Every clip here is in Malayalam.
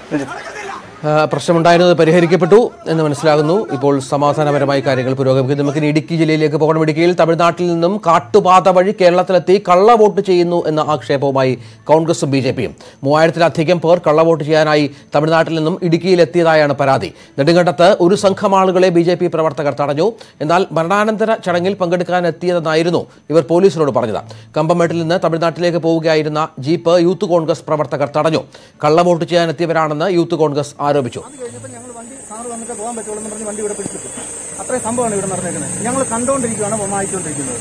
ആ, പ്രശ്നമുണ്ടായിരുന്നത് പരിഹരിക്കപ്പെട്ടു എന്ന് മനസ്സിലാകുന്നു ഇപ്പോൾ സമാധാനപരമായി കാര്യങ്ങൾ പുരോഗമിക്കുന്നു നമുക്ക് ഇനി ഇടുക്കി ജില്ലയിലേക്ക് പോകണം ഇടുക്കിയിൽ തമിഴ്നാട്ടിൽ നിന്നും കാട്ടുപാത വഴി കേരളത്തിലെത്തി കള്ളവോട്ട് ചെയ്യുന്നു എന്ന ആക്ഷേപവുമായി കോൺഗ്രസും ബി ജെ പിയും മൂവായിരത്തിലധികം പേർ കള്ളവോട്ട് ചെയ്യാനായി തമിഴ്നാട്ടിൽ നിന്നും ഇടുക്കിയിലെത്തിയതായാണ് പരാതി നെടുങ്കണ്ടത്ത് ഒരു സംഘം ആളുകളെ ബി ജെ പി പ്രവർത്തകർ തടഞ്ഞു എന്നാൽ മരണാനന്തര ചടങ്ങിൽ പങ്കെടുക്കാൻ എത്തിയതെന്നായിരുന്നു ഇവർ പോലീസിനോട് പറഞ്ഞത് കമ്പമേട്ടിൽ നിന്ന് തമിഴ്നാട്ടിലേക്ക് പോവുകയായിരുന്ന ജീപ്പ് യൂത്ത് കോൺഗ്രസ് പ്രവർത്തകർ തടഞ്ഞു കള്ളവോട്ട് ചെയ്യാൻ എത്തിയവരാണെന്ന് യൂത്ത് കോൺഗ്രസ് ആരോപിച്ചു അത് കഴിഞ്ഞപ്പോൾ ഞങ്ങൾ വണ്ടി സാറ് വന്നിട്ട് പോകാൻ പറ്റുള്ളൂ എന്ന് പറഞ്ഞ് വണ്ടി ഇവിടെ പിടിച്ചിട്ടു അത്രയും സംഭവമാണ് ഇവിടെ നടന്നേക്കുന്നത് ഞങ്ങൾ കണ്ടുകൊണ്ടിരിക്കുകയാണ് വായിച്ചുകൊണ്ടിരിക്കുന്നത്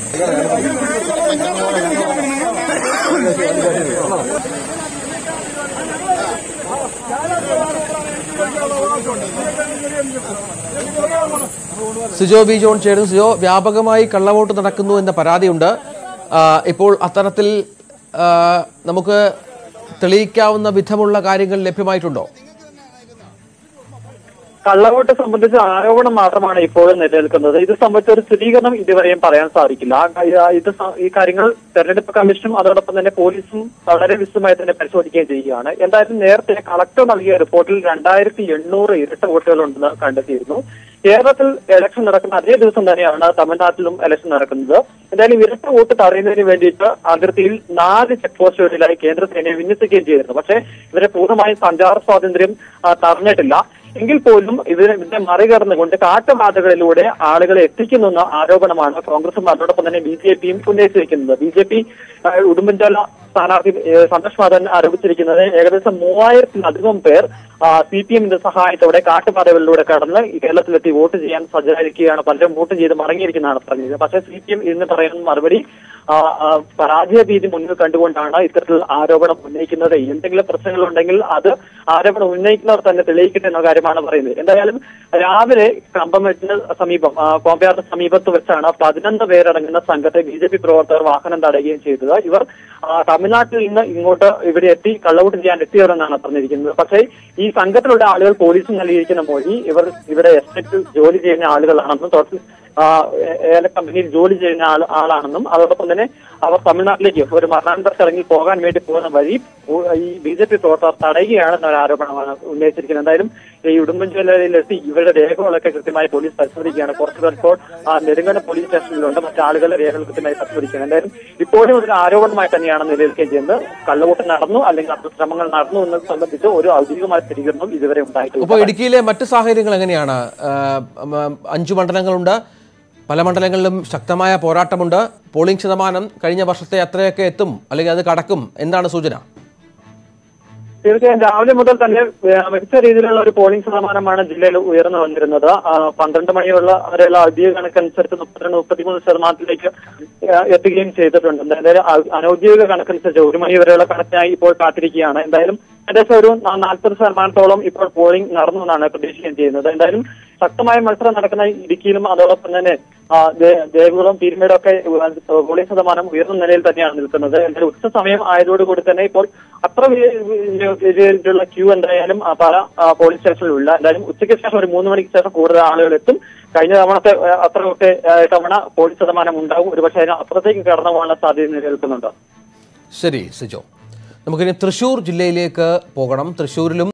സിജോ ബി ജോൺ ചേരുന്നു സിജോ വ്യാപകമായി കള്ളവോട്ട് നടക്കുന്നു എന്ന പരാതിയുണ്ട് ആ, ഇപ്പോൾ അത്തരത്തിൽ ആ, നമുക്ക് തെളിയിക്കാവുന്ന വിധമുള്ള കാര്യങ്ങൾ ലഭ്യമായിട്ടുണ്ടോ കള്ളവോട്ട് സംബന്ധിച്ച ആരോപണം മാത്രമാണ് ഇപ്പോഴും നിലനിൽക്കുന്നത് ഇത് സംബന്ധിച്ച ഒരു സ്ഥിരീകരണം ഇതുവരെയും പറയാൻ സാധിക്കില്ല ആ- ആ- ഇത് സ- ഈ കാര്യങ്ങൾ തെരഞ്ഞെടുപ്പ് കമ്മീഷനും അതോടൊപ്പം തന്നെ പോലീസും വളരെ വിശദമായി തന്നെ പരിശോധിക്കുകയും ചെയ്യുകയാണ് എന്തായാലും നേരത്തെ കളക്ടർ നൽകിയ റിപ്പോർട്ടിൽ രണ്ടായിരത്തി എണ്ണൂറ് ഇരട്ട വോട്ടുകളുണ്ടെന്ന് കണ്ടെത്തിയിരുന്നു കേരളത്തിൽ ഇലക്ഷൻ നടക്കുന്ന അതേ ദിവസം തന്നെയാണ് തമിഴ്നാട്ടിലും ഇലക്ഷൻ നടക്കുന്നത് എന്തായാലും ഇരട്ട വോട്ട് തടയുന്നതിന് വേണ്ടിയിട്ട് അതിർത്തിയിൽ നാല് ചെക്ക് പോസ്റ്റുകളിലായി കേന്ദ്ര സേനയെ വിന്യസിക്കുകയും ചെയ്തിരുന്നു പക്ഷേ ഇവരെ പൂർണ്ണമായും സഞ്ചാര സ്വാതന്ത്ര്യം ആ, തടഞ്ഞിട്ടില്ല എങ്കിൽ പോലും ഇതിനെ ഇതിനെ മറികടന്നുകൊണ്ട് കാട്ടുപാതകളിലൂടെ ആളുകളെ എത്തിക്കുന്നെന്ന ആരോപണമാണ് കോൺഗ്രസും അതോടൊപ്പം തന്നെ ബി ജെ പിയും ഉന്നയിച്ചിരിക്കുന്നത് ബി ജെ പി ഉടുമ്പൻചോല സ്ഥാനാർത്ഥി ഏഹ്, സന്തോഷ് മാധവൻ ആരോപിച്ചിരിക്കുന്നത് ഏകദേശം മൂവായിരത്തിലധികം പേർ സി പി എമ്മിന്റെ സഹായത്തോടെ കാട്ടുപാതകളിലൂടെ കടന്ന് ഈ കേരളത്തിലെത്തി വോട്ട് ചെയ്യാൻ സജ്ജരായിരിക്കുകയാണ് പലരും വോട്ട് ചെയ്ത് മടങ്ങിയിരിക്കുന്നതാണ് പറഞ്ഞത് പക്ഷേ സി പി എം ഇന്ന് പറയുന്ന മറുപടി ആ, ആ, പരാജയ ഭീതി മുന്നിൽ കണ്ടുകൊണ്ടാണ് ഇത്തരത്തിൽ ആരോപണം ഉന്നയിക്കുന്നത് എന്തെങ്കിലും പ്രശ്നങ്ങളുണ്ടെങ്കിൽ അത് ആരോപണം ഉന്നയിക്കുന്നവർ തന്നെ തെളിയിക്കട്ടെ എന്ന കാര്യമാണ് പറയുന്നത് എന്തായാലും രാവിലെ കമ്പമെട്ടിന് സമീപം ആ, കോമ്പയാറിന് സമീപത്ത് വെച്ചാണ് പതിനൊന്ന് പേരടങ്ങുന്ന സംഘത്തെ ബി ജെ പി പ്രവർത്തകർ വാഹനം തടയുകയും ചെയ്തത് ഇവർ ആ, തമിഴ്നാട്ടിൽ നിന്ന് ഇങ്ങോട്ട് ഇവിടെ എത്തി കള്ളവോട്ട് ചെയ്യാൻ എത്തിയവരെന്നാണ് പറഞ്ഞിരിക്കുന്നത് പക്ഷേ ഈ സംഘത്തിലുള്ള ആളുകൾ പോലീസിന് നൽകിയിരിക്കുന്ന മൊഴി ഇവർ ഇവിടെ എസ്റ്റേറ്റിൽ ജോലി ചെയ്യുന്ന ആളുകളാണെന്നും തൊട്ട് ആ, ഏ- ഏല കമ്പനിയിൽ ജോലി ചെയ്യുന്ന ആൾ ആളാണെന്നും അതോടൊപ്പം തന്നെ അവർ തമിഴ്നാട്ടിലേക്ക് ഒരു മരണാനന്തര ചടങ്ങിൽ പോകാൻ വേണ്ടി പോകുന്ന വഴി ഉ- ഈ ബി ജെ പി പ്രവർത്തകർ തടയുകയാണെന്ന ഒരു ആരോപണമാണ് ഉന്നയിച്ചിരിക്കുന്നത് എന്തായാലും ഈ ഉടുമ്പൻചോലയിലെത്തി ഇവരുടെ രേഖകളൊക്കെ കൃത്യമായി പോലീസ് പരിശോധിക്കുകയാണ് കുറച്ച് പേർ ഇപ്പോൾ ആ, നെടുങ്കണ്ടം പോലീസ് സ്റ്റേഷനിലുണ്ട് മറ്റു ആളുകളുടെ രേഖകൾ കൃത്യമായി പരിശോധിക്കുകയാണ് എന്തായാലും ഇപ്പോഴും ഒരു ആരോപണമായി തന്നെയാണ് നിലനിൽക്കുകയും ചെയ്യുന്നത് കള്ളവോട്ട് നടന്നു അല്ലെങ്കിൽ അത്ര ശ്രമങ്ങൾ നടന്നു എന്നത് സംബന്ധിച്ച് ഒരു ഔദ്യോഗികമായ സ്ഥിരീകരണം ഇതുവരെ ഉണ്ടായിട്ടില്ല ഇപ്പോൾ ഇടുക്കിയിലെ മറ്റ് സാഹചര്യങ്ങൾ എങ്ങനെയാണ് ആ, ഉം, അഞ്ചു മണ്ഡലങ്ങളുണ്ട് പല മണ്ഡലങ്ങളിലും ശക്തമായ പോരാട്ടമുണ്ട് പോളിംഗ് ശതമാനം കഴിഞ്ഞ വർഷത്തെ അത്രയൊക്കെ എത്തും അല്ലെങ്കിൽ അത് കടക്കും എന്താണ് സൂചന തീർച്ചയായും രാവിലെ മുതൽ തന്നെ ഏഹ്, മികച്ച രീതിയിലുള്ള ഒരു പോളിംഗ് ശതമാനമാണ് ജില്ലയിൽ ഉയർന്നു വന്നിരുന്നത് ആ, പന്ത്രണ്ട് മണിയുള്ള വരെയുള്ള ഔദ്യോഗിക കണക്കനുസരിച്ച് മുപ്പത്തിരണ്ട് മുപ്പത്തിമൂന്ന് ശതമാനത്തിലേക്ക് ഏഹ്, എത്തുകയും ചെയ്തിട്ടുണ്ട് എന്തായാലും ഔ- അനൗദ്യോഗിക കണക്കനുസരിച്ച് ഒരു മണി വരെയുള്ള കണക്കിനായി ഇപ്പോൾ കാത്തിരിക്കുകയാണ് എന്തായാലും ഏകദേശം ഒരു നാൽപ്പത് ശതമാനത്തോളം ഇപ്പോൾ പോളിംഗ് നടന്നു എന്നാണ് പ്രതീക്ഷിക്കുകയും ചെയ്യുന്നത് എന്തായാലും ശക്തമായ മത്സരം നടക്കുന്ന ഇടുക്കിയിലും അതോടൊപ്പം തന്നെ ആ, ദേ- ദേവികുളം പീരുമേടൊക്കെ പോളിംഗ് ശതമാനം ഉയർന്ന നിലയിൽ തന്നെയാണ് നിൽക്കുന്നത് എന്തായാലും ഉച്ച സമയം ആയതോടുകൂടി തന്നെ ഇപ്പോൾ അത്ര വലിയ രീതിയിലുള്ള ക്യൂ എന്തായാലും ആ, പല ആ, പോളിംഗ് സ്റ്റേഷനിലുള്ള എന്തായാലും ഉച്ചയ്ക്ക് ശേഷം ഒരു മൂന്ന് മണിക്ക് ശേഷം കൂടുതൽ ആളുകൾ എത്തും കഴിഞ്ഞ തവണത്തെ ആ, അത്രയൊക്കെ ആ, തവണ പോളിംഗ് ശതമാനം ഉണ്ടാവും ഒരുപക്ഷെ അതിന് അപ്പുറത്തേക്ക് കടന്നു പോകാനുള്ള സാധ്യത നിലനിൽക്കുന്നുണ്ട് ശരി സിജോ നമുക്കിനി തൃശൂർ ജില്ലയിലേക്ക് പോകണം തൃശൂരിലും